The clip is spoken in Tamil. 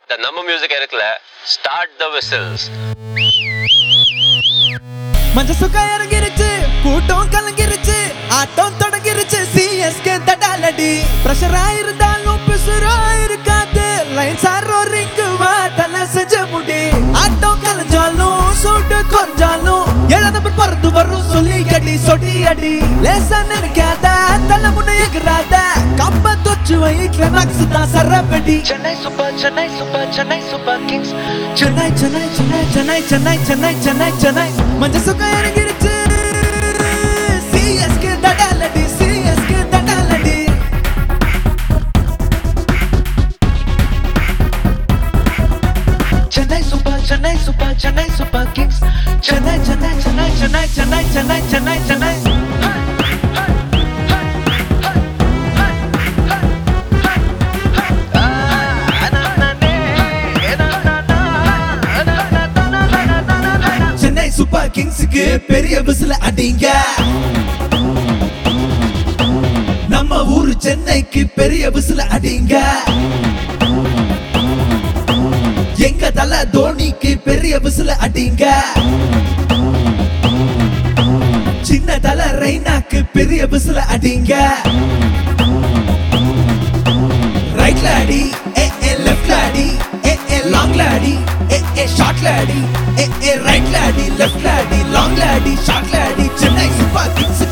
இந்த நம்ம மியூசிக் இருக்குல்ல ஸ்டார்ட் த விசில்ஸ் மஞ்ச சுக்கா இறங்கிருச்சு கூட்டம் கலங்கிருச்சு ஆட்டம் தொடங்கிருச்சு சிஎஸ்கே தடாலடி பிரஷரா இருந்தாலும் பிசுரா இருக்காது லைன் சாரோ ரிங்கு வாட்டல செஞ்ச முடி ஆட்டம் கலைஞ்சாலும் சூட்டு கொஞ்சாலும் எழுதப்ப பறந்து வரும் சொல்லி அடி சொடி அடி லேசா நினைக்காத தலை முன்ன எகிறாத கம்ப தொச்சு வை கிளமாக்ஸ் தான் சரப்படி Chennai super Chennai super Chennai super Kings Chennai Chennai Chennai Chennai Chennai Chennai Chennai Chennai மஞ்ச சுக்கா இறங்கிருச்சு சிஎஸ்கே தடாலடி சிஎஸ்கே தடாலடி Chennai super Chennai super Chennai super Kings Chennai Chennai Chennai Chennai Chennai Chennai Chennai Chennai Chennai super கிங்ஸுக்கு பெரிய விசில அடிங்க நம்ம ஊரு சென்னைக்கு பெரிய விசில அடிங்க எங்க தல தோனிக்கு பெரிய விசில அடிங்க சின்ன தல ரெய்னாக்கு பெரிய விசில அடிங்க ரைட்ல அடி ஏ ஏ லெஃப்ட்ல அடி ஏ ஏ லாங்ல அடி ஏ ஏ ஷார்ட்ல அடி ஏ ஏ ரைட்ல அடி லெஃப்ட்ல அடி லாங்ல அடி ஷார்ட்ல அடி சென்னை சூப்பர் கிங்ஸ்